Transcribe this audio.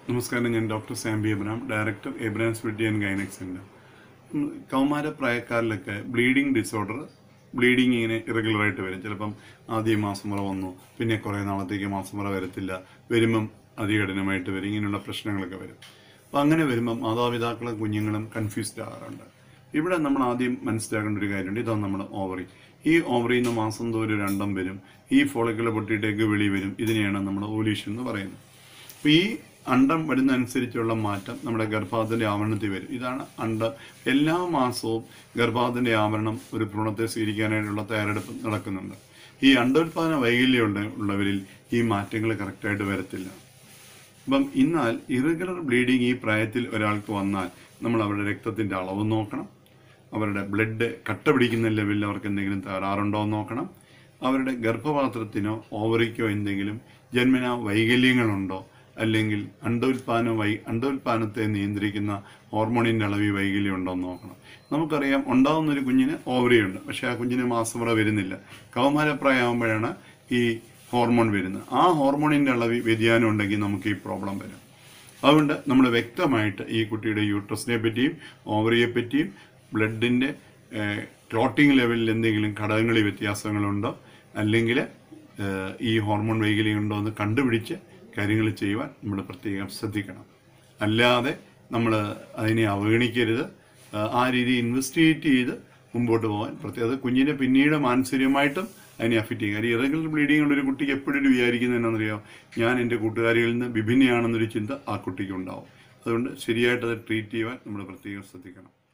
നമസ്കാരം ഞാൻ doctor Sambi Abraham director Abrahams വെഡി ആൻഡ് ഗൈനക് സെന്റർ ഉം, കൗമാര പ്രായക്കാരിലൊക്കെ ബ്ലീഡിങ് ഡിസോർഡർ ബ്ലീഡിങ് ഇങ്ങനെ ഇറഗുലറായിട്ട് വരും ചിലപ്പം ആദ്യം മാസം മുറ വന്നു പിന്നെ കുറേ നാളത്തേക്ക് മാസം മുറ വരത്തില്ല വരുമ്പം അതികഠിനമായിട്ട് വരും ഇങ്ങനെയുള്ള പ്രശ്നങ്ങളൊക്കെ വരും അപ്പം അങ്ങനെ വരുമ്പം മാതാപിതാക്കളും കുഞ്ഞുങ്ങളും കൺഫ്യൂസ്ഡ് ആകാറുണ്ട് ഇവിടെ നമ്മൾ ആദ്യം മനസ്സിലാക്കേണ്ട ഒരു കാര്യമുണ്ട് ഇതാണ് നമ്മുടെ ഓവറി ഈ ഓവറിയിൽ നിന്ന് മാസം തോറും രണ്ടും വരും ഈ ഫോളിക്കുലർ പൊട്ടിയിട്ടേക്ക് വെളി വരും ഇതിനെയാണ് നമ്മൾ ഓലീഷൻ എന്ന് പറയുന്നത് അപ്പോൾ ഈ അണ്ടം വരുന്ന അനുസരിച്ചുള്ള മാറ്റം നമ്മുടെ ഗർഭാതിൻ്റെ ആവരണത്തിൽ വരും ഇതാണ് അണ്ടം എല്ലാ മാസവും ഗർഭാതിൻ്റെ ആവരണം ഒരു ഭ്രൂണത്തെ സ്വീകരിക്കാനായിട്ടുള്ള തയ്യാറെടുപ്പ് നടക്കുന്നുണ്ട് ഈ അണ്ടോത്പാദന വൈകല്യം ഉള്ള- ഉള്ളവരിൽ ഈ മാറ്റങ്ങൾ കറക്റ്റായിട്ട് വരത്തില്ല അപ്പം എന്നാൽ ഇറഗുലർ ബ്ലീഡിങ് ഈ പ്രായത്തിൽ ഒരാൾക്ക് വന്നാൽ നമ്മൾ അവരുടെ രക്തത്തിൻ്റെ അളവ് നോക്കണം അവരുടെ ബ്ലഡ് കട്ട പിടിക്കുന്ന ലെവലിൽ അവർക്ക് എന്തെങ്കിലും തകരാറുണ്ടോ എന്ന് നോക്കണം അവരുടെ ഗർഭപാത്രത്തിനോ ഓവറിക്കോ എന്തെങ്കിലും ജന്മന വൈകല്യങ്ങളുണ്ടോ അല്ലെങ്കിൽ അണ്ടോൽപാന വൈ അണ്ടോൽപാനത്തെ നിയന്ത്രിക്കുന്ന ഹോർമോണിൻ്റെ അളവിൽ വൈകല്യം ഉണ്ടോ എന്ന് നോക്കണം നമുക്കറിയാം ഉണ്ടാവുന്ന ഒരു കുഞ്ഞിന് ഓവറിയുണ്ട് പക്ഷേ ആ കുഞ്ഞിന് മാസമുറ വരുന്നില്ല കൗമാരപ്രായമാകുമ്പോഴാണ് ഈ ഹോർമോൺ വരുന്നത് ആ ഹോർമോണിൻ്റെ അളവിൽ വ്യതിയാനം ഉണ്ടെങ്കിൽ നമുക്ക് ഈ പ്രോബ്ലം വരും അതുകൊണ്ട് നമ്മൾ വ്യക്തമായിട്ട് ഈ കുട്ടിയുടെ യൂട്രസിനെ പറ്റിയും ഓവറിയെ പറ്റിയും ബ്ലഡിൻ്റെ ക്ലോട്ടിംഗ് ലെവലിൽ എന്തെങ്കിലും ഘടകങ്ങളിൽ വ്യത്യാസങ്ങളുണ്ടോ അല്ലെങ്കിൽ ഈ ഹോർമോൺ വൈകല്യം ഉണ്ടോ എന്ന് കണ്ടുപിടിച്ച് കാര്യങ്ങൾ ചെയ്യുവാൻ നമ്മൾ പ്രത്യേകം ശ്രദ്ധിക്കണം അല്ലാതെ നമ്മൾ അതിനെ അവഗണിക്കരുത് ആ, ആ രീതി ഇൻവെസ്റ്റിഗേറ്റ് ചെയ്ത് മുമ്പോട്ട് പോകാൻ പ്രത്യേകത കുഞ്ഞിനെ പിന്നീട് മാനസികമായിട്ടും അതിനെ അഫക്റ്റ് ചെയ്യും കാര്യം ഇറഗുലർ ബ്ലീഡിംഗ് ഉള്ള ഒരു കുട്ടിക്ക് എപ്പോഴും ഒരു വിചാരിക്കുന്നത് എന്നാണെന്നറിയോ ഞാൻ എൻ്റെ കൂട്ടുകാരികളിൽ നിന്ന് വിഭിന്നയാണെന്നൊരു ചിന്ത ആ കുട്ടിക്ക് ഉണ്ടാവും അതുകൊണ്ട് ശരിയായിട്ട് അത് ട്രീറ്റ് ചെയ്യുവാൻ നമ്മൾ പ്രത്യേകം ശ്രദ്ധിക്കണം